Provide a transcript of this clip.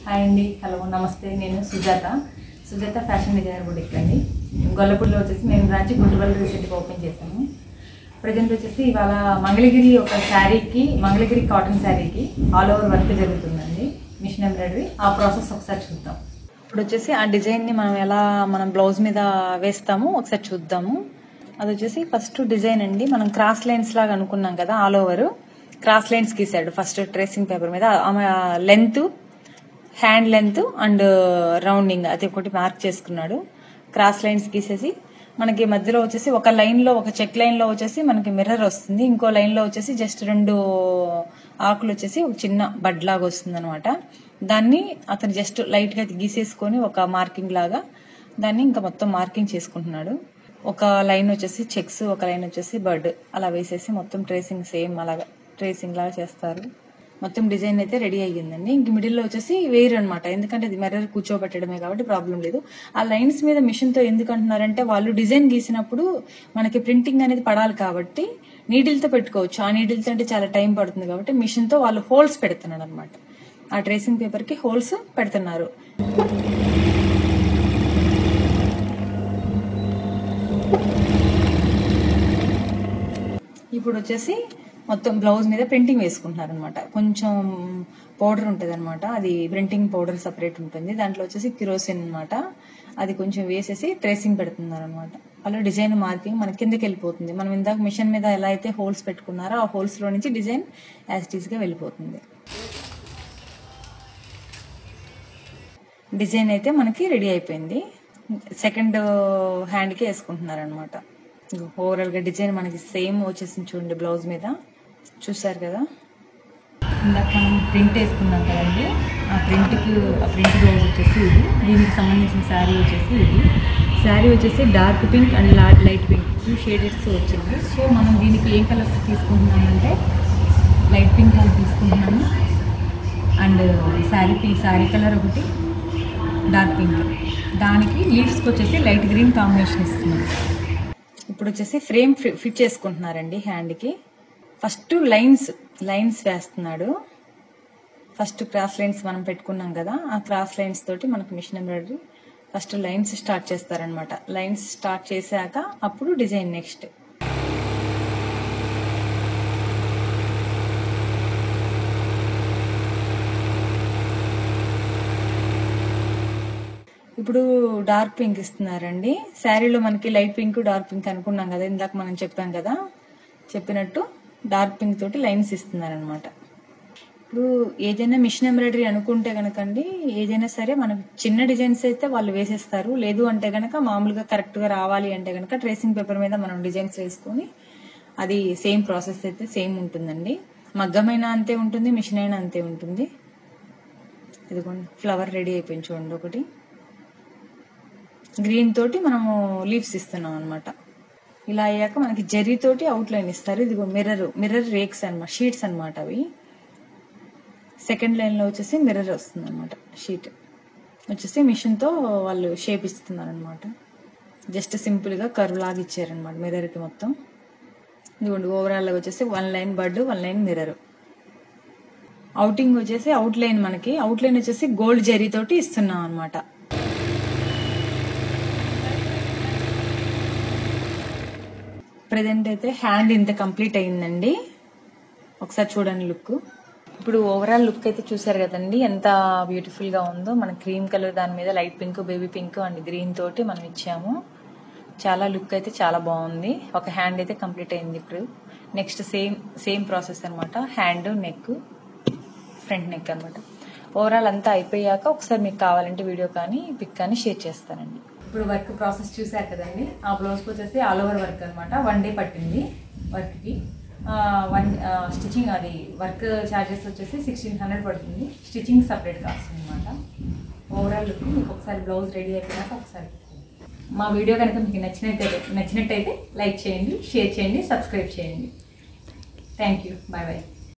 hi అండి hello నమస్తే నేను Sujatha Sujatha fashion designer boutique అండి గొల్లపూడిలో వచ్చేసి మేము బ్రాంచ్ గుంటుబల్ రీసెంట్గా ఓపెన్ చేశాము ప్రజెంట్ వచ్చేసి ఇవాళ మంగళగిరి ఒక శారీకి మంగళగిరి కాటన్ శారీకి ఆల్ ఓవర్ వర్క్ జరుగుతుందండి మిషన్ ఎంబ్రాయిడరీ ఆ ప్రాసెస్ ఒకసారి చూద్దాం ఇప్పుడు వచ్చేసి ఆ డిజైన్ని మనం ఎలా మనం బ్లౌజ్ మీద వేస్తాము ఒకసారి చూద్దాము అది వచ్చేసి ఫస్ట్ డిజైన్ అండి మనం క్రాస్ లైన్స్ లాగా అనుకున్నాం కదా ఆల్ ఓవర్ క్రాస్ లైన్స్ గీసాడు ఫస్ట్ ట్రేసింగ్ పేపర్ మీద ఆమె length hand length and rounding అది ఒకటి మార్క్ చేసుకున్నాడు క్రాస్ లైన్స్ గీసేసి మనకి మధ్యలో వచ్చేసి ఒక లైన్ లో ఒక చెక్ లైన్ లో వచ్చేసి మనకి మిర్రర్ వస్తుంది ఇంకో లైన్ లో వచ్చేసి జస్ట్ రెండు ఆకులు వచ్చేసి ఒక చిన్న బడ్ లాగా వస్తుంది అనమాట దాన్ని అతను జస్ట్ లైట్ గా గీసేసుకొని ఒక మార్కింగ్ లాగా దాన్ని ఇంకా మొత్తం మార్కింగ్ చేసుకుంటున్నాడు ఒక లైన్ వచ్చేసి చెక్స్ ఒక లైన్ వచ్చేసి బర్డ్ అలా వేసేసి మొత్తం ట్రేసింగ్ సేమ్ అలాగా ట్రేసింగ్ లాగా చేస్తారు మొత్తం డిజైన్ అయితే రెడీ అయ్యిందండి ఇంక మిడిల్ లో వచ్చేసి వేరు అనమాట ఎందుకంటే ఇది మిర్రర్ కూర్చోబెట్టడమే కాబట్టి ప్రాబ్లం లేదు ఆ లైన్స్ మీద మిషన్ తో ఎందుకు అంటున్నారంటే వాళ్ళు డిజైన్ గీసినప్పుడు మనకి ప్రింటింగ్ అనేది పడాలి కాబట్టి నీడిల్ తో పెట్టుకోవచ్చు ఆ నీడిల్ తో అంటే చాలా టైం పడుతుంది కాబట్టి మిషన్ తో వాళ్ళు హోల్స్ పెడుతున్నాడు అనమాట ఆ ట్రేసింగ్ పేపర్ కి హోల్స్ పెడుతున్నారు ఇప్పుడు వచ్చేసి మొత్తం బ్లౌజ్ మీద ప్రింటింగ్ వేసుకుంటున్నారు అనమాట కొంచెం పౌడర్ ఉంటుంది అనమాట అది ప్రింటింగ్ పౌడర్ సపరేట్ ఉంటుంది దాంట్లో వచ్చేసి కిరోసిన్ అనమాట అది కొంచెం వేసేసి ట్రేసింగ్ పెడుతున్నారు అనమాట అలా డిజైన్ మార్కింగ్ మన కిందకి వెళ్ళిపోతుంది మనం ఇందాక మిషన్ మీద ఎలా అయితే హోల్స్ పెట్టుకున్నారో ఆ హోల్స్ లో నుంచి డిజైన్ యాజ్ గా వెళ్ళిపోతుంది డిజైన్ అయితే మనకి రెడీ అయిపోయింది సెకండ్ హ్యాండ్కి వేసుకుంటున్నారు అనమాట ఓవరాల్గా డిజైన్ మనకి సేమ్ వచ్చేసింది చూడండి బ్లౌజ్ మీద చూసారు కదా ఇందాక మనం ప్రింట్ వేసుకున్నాం కదండి ఆ ప్రింట్కి ఆ ప్రింట్ బ్లౌజ్ వచ్చేసి ఇది దీనికి సంబంధించిన శారీ వచ్చేసి ఇది శారీ వచ్చేసి dark pink and light pink two shades వచ్చింది సో మనం దీనికి ఏం కలర్స్ తీసుకుంటున్నామంటే లైట్ పింక్ కలర్ తీసుకుంటున్నాము and sari pink sari colour ఒకటి డార్క్ పింక్ దానికి లీవ్స్కి వచ్చేసి లైట్ గ్రీన్ కాంబినేషన్ ఇస్తున్నాం ఇప్పుడు వచ్చేసి ఫ్రేమ్ ఫిట్ చేసుకుంటున్నారండి హ్యాండ్కి ఫస్ట్ లైన్స్ లైన్స్ వేస్తున్నాడు ఫస్ట్ క్రాస్ లైన్స్ మనం పెట్టుకున్నాం కదా ఆ క్రాస్ లైన్స్ తోటి మనకు machine embroidery first lines start చేస్తారనమాట లైన్స్ స్టార్ట్ చేశాక అప్పుడు డిజైన్ నెక్స్ట్ ఇప్పుడు డార్క్ పింక్ ఇస్తున్నారండి శారీలో మనకి లైట్ పింక్ డార్క్ పింక్ అనుకున్నాం కదా ఇందాక మనం చెప్పాం కదా చెప్పినట్టు డార్క్ పింక్ తోటి లైన్స్ ఇస్తున్నారనమాట ఇప్పుడు ఏదైనా మిషన్ ఎంబ్రాయిడరీ అనుకుంటే కనుకండి ఏదైనా సరే మనం చిన్న డిజైన్స్ అయితే వాళ్ళు వేసేస్తారు లేదు అంటే గనక మామూలుగా కరెక్ట్ గా రావాలి అంటే గనక ట్రేసింగ్ పేపర్ మీద మనం డిజైన్స్ వేసుకొని అది సేమ్ ప్రాసెస్ అయితే సేమ్ ఉంటుందండి మగ్గమైనా అంతే ఉంటుంది మిషన్ అయినా అంతే ఉంటుంది ఇదిగోండి ఫ్లవర్ రెడీ అయిపోయింది చూడండి ఒకటి గ్రీన్ తోటి మనము లీవ్స్ ఇస్తున్నాం అనమాట ఇలా అయ్యాక మనకి జరీ తోటి అవుట్ లైన్ ఇస్తారు ఇది మిర్రర్ మిర్రర్ రేక్స్ అనమాట షీట్స్ అనమాట అవి సెకండ్ లైన్ లో వచ్చేసి మిర్రర్ వస్తుంది అనమాట షీట్ వచ్చేసి మిషన్ తో వాళ్ళు షేప్ ఇస్తున్నారు అనమాట జస్ట్ సింపుల్ గా కర్వ్ లాగా ఇచ్చారనమాట మిర్రర్ కి మొత్తం ఇదిగోండి ఓవరాల్ గా వచ్చేసి one line bird one line mirror outing వచ్చేసి అవుట్ లైన్ మనకి అవుట్ లైన్ వచ్చేసి గోల్డ్ జరీ తోటి ఇస్తున్నాం అనమాట ప్రజెంట్ అయితే హ్యాండ్ ఇంత కంప్లీట్ అయిందండి ఒకసారి చూడండి లుక్ ఇప్పుడు ఓవరాల్ లుక్ అయితే చూసారు కదండి ఎంత బ్యూటిఫుల్ గా ఉందో మన క్రీమ్ కలర్ దాని మీద light pink baby pink and green తోటి మనం ఇచ్చాము చాలా లుక్ అయితే చాలా బాగుంది ఒక హ్యాండ్ అయితే కంప్లీట్ అయింది ఇప్పుడు నెక్స్ట్ సేమ్ సేమ్ ప్రాసెస్ అనమాట హ్యాండ్ నెక్ ఫ్రంట్ నెక్ అనమాట ఓవరాల్ అంతా అయిపోయాక ఒకసారి మీకు కావాలంటే వీడియో కానీ పిక్ కానీ షేర్ చేస్తానండి ఇప్పుడు వర్క్ ప్రాసెస్ చూసారు కదండి ఆ బ్లౌజ్కి వచ్చేసి ఆల్ ఓవర్ వర్క్ అనమాట వన్ డే పట్టింది వర్క్కి వన్ స్టిచ్చింగ్ అది వర్క్ ఛార్జెస్ వచ్చేసి సిక్స్టీన్ హండ్రెడ్ పడుతుంది స్టిచ్చింగ్ సపరేట్ కాస్ట్ అనమాట ఓవరాల్ లుక్ మీకు ఒకసారి బ్లౌజ్ రెడీ అయిపోయాక ఒకసారి మా వీడియో కనుక మీకు నచ్చినట్టయితే నచ్చినట్టయితే లైక్ చేయండి షేర్ చేయండి సబ్స్క్రైబ్ చేయండి థ్యాంక్ యూ బాయ్ బాయ్